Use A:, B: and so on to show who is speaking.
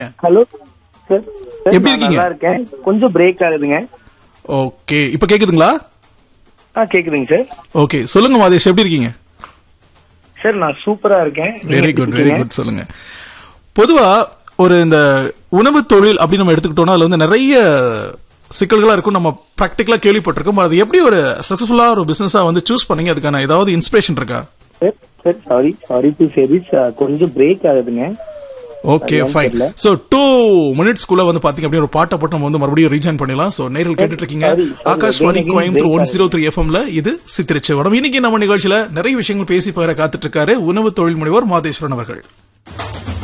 A: Hello sir sir,
B: எப்படி
A: நான்
B: இருக்கீங்க?
A: நல்லா இருக்கேன் கொஞ்சம் பிரேக் ஆகுதுங்க
B: ஓகே இப்ப கேக்குதுங்களா
A: ஆ கேக்குதுங்க சார்
B: ஓகே சொல்லுங்க மாதேஷ் எப்படி இருக்கீங்க
A: சார் நான் சூப்பரா இருக்கேன் நீங்க
B: வெரி
A: எப்படி
B: குட் வெரி
A: இருக்கீங்க?
B: குட் சொல்லுங்க பொதுவா ஒரு இந்த உணவு தொழில் அப்படின்னு நம்ம எடுத்துக்கிட்டோம்னா அதுல வந்து நிறைய சிக்கல்களா இருக்கும் நம்ம பிராக்டிகலா கேள்விப்பட்டிருக்கோம் அது எப்படி ஒரு சக்சஸ்ஃபுல்லா ஒரு பிசினஸா வந்து சூஸ் பண்ணீங்க அதுக்கான ஏதாவது இன்ஸ்பிரேஷன் இருக்கா
A: sir sir sorry sorry to say this கொஞ்சம் பிரேக் ஆகுதுங்க
B: ஓகே
A: சரியான்னு
B: ஃபைன்
A: தெரியல.
B: சோ டூ மினிட்ஸ்க்குள்ள வந்து பாத்தீங்க அப்படியே ஒரு பாட்டை போட்டு நம்ம வந்து மறுபடியும் ரீஜாயின் பண்ணிடலாம் சோ நேரில் கேட்டுட்டு இருக்கீங்க
A: sorry, sorry,
B: Akashvani
A: again, again
B: Coimbatore
A: break
B: one
A: ஆகுது.
B: ஜீரோ த்ரீ எஃப்எம்ல இது சித்திரிச்சவடம் இன்னைக்கு நம்ம நிகழ்ச்சியில நிறைய விஷயங்கள் பேசி பகிர காத்துட்டு இருக்காரு உணவு தொழில் முனைவோர் மாதேஸ்வரன் அவர்கள்